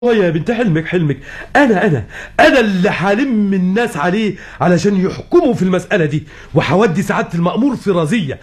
يا بنت حلمك حلمك انا انا انا اللي هلم الناس عليه علشان يحكموا في المسألة دي وهودي سعادة المأمور في رزية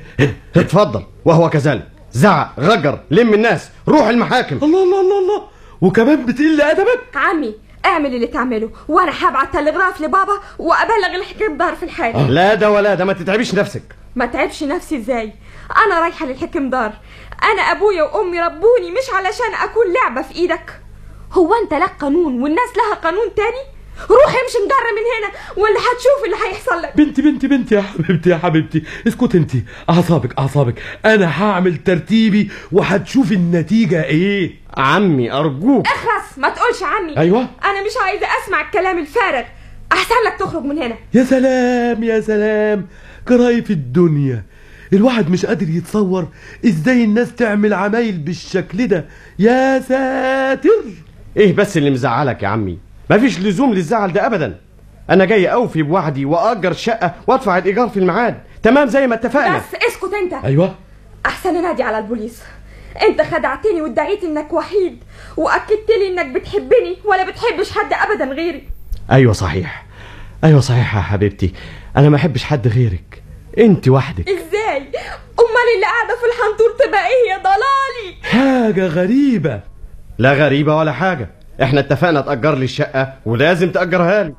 اتفضل وهو كذلك زعق غجر لم الناس روح المحاكم الله الله الله الله وكمان بتقل ادبك عمي اعمل اللي تعمله وانا هبعت تلغراف لبابا وابلغ الحكم دار في الحال لا ده ولا ده ما تتعبيش نفسك ما تعبش نفسي ازاي انا رايحه للحكم دار انا ابويا وامي ربوني مش علشان اكون لعبه في ايدك هو انت لك قانون والناس لها قانون تاني روح امشي نجر من هنا ولا هتشوف اللي هيحصل لك بنتي بنتي بنتي يا حبيبتي يا حبيبتي اسكت انت اعصابك اعصابك انا هعمل ترتيبي وهتشوفي النتيجة ايه عمي ارجوك اخلص ما تقولش عني أيوة. انا مش عايزه اسمع الكلام الفارغ احسن لك تخرج من هنا يا سلام يا سلام كراي في الدنيا الواحد مش قادر يتصور ازاي الناس تعمل عمايل بالشكل ده يا ساتر ايه بس اللي مزعلك يا عمي مفيش لزوم للزعل ده ابدا انا جاي اوفي بوعدي واجر شقه وادفع الايجار في الميعاد تمام زي ما اتفقنا بس اسكت انت ايوه احسن انادي على البوليس انت خدعتني وادعيت انك وحيد واكدت لي انك بتحبني ولا بتحبش حد ابدا غيري ايوه صحيح ايوه صحيح يا حبيبتي انا ما احبش حد غيرك انت وحدك ازاي امال اللي قاعده في الحنطور تبقى ايه يا ضلالي حاجة غريبة لا غريبه ولا حاجه احنا اتفقنا تاجر لي الشقه ولازم تاجرها لي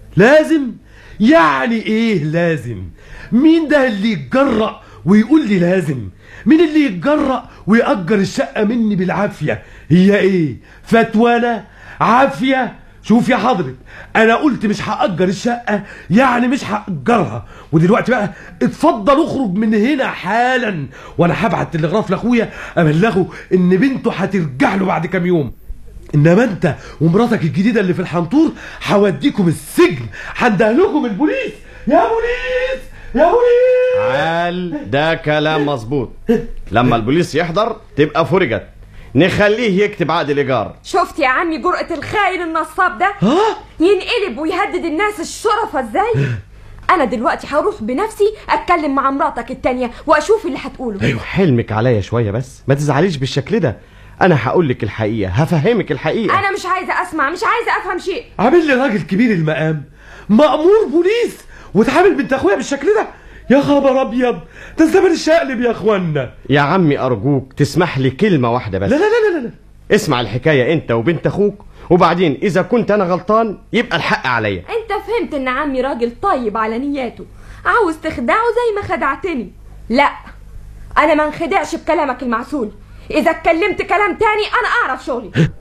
لازم يعني ايه لازم مين ده اللي يتجرأ ويقول لي لازم مين اللي يتجرأ ويأجر الشقة مني بالعافية هي ايه فتوانة عافية شوف يا حضرتك انا قلت مش هأجر الشقة يعني مش هأجرها ودلوقتي بقى اتفضل اخرج من هنا حالا وانا هبعت تلغراف لاخويا ابلغه ان بنته هترجع له بعد كام يوم انما انت ومراتك الجديده اللي في الحنطور هوديكم السجن هندهلكم البوليس يا بوليس يا بوليس عال ده كلام مظبوط لما البوليس يحضر تبقى فرجت نخليه يكتب عقد الايجار شفت يا عمي جرأة الخاين النصاب ده ها ينقلب ويهدد الناس الشرفة ازاي انا دلوقتي هروح بنفسي اتكلم مع مراتك التانية واشوف اللي هتقوله ايوه حلمك عليا شويه بس ما تزعليش بالشكل ده انا هقول لك الحقيقه هفهمك الحقيقه انا مش عايزه اسمع مش عايزه افهم شيء عامل لي راجل كبير المقام مأمور بوليس وتعامل بنت اخويا بالشكل ده يا خبر ابيض ده الزمن الشقلب يا اخوانا يا عمي ارجوك تسمح لي كلمه واحده بس لا لا لا لا لا اسمع الحكايه انت وبنت اخوك وبعدين اذا كنت انا غلطان يبقى الحق عليا انت فهمت ان عمي راجل طيب على نياته عاوز تخدعه زي ما خدعتني لا انا ما انخدعش بكلامك المعسول اذا اتكلمت كلام تاني انا اعرف شغلي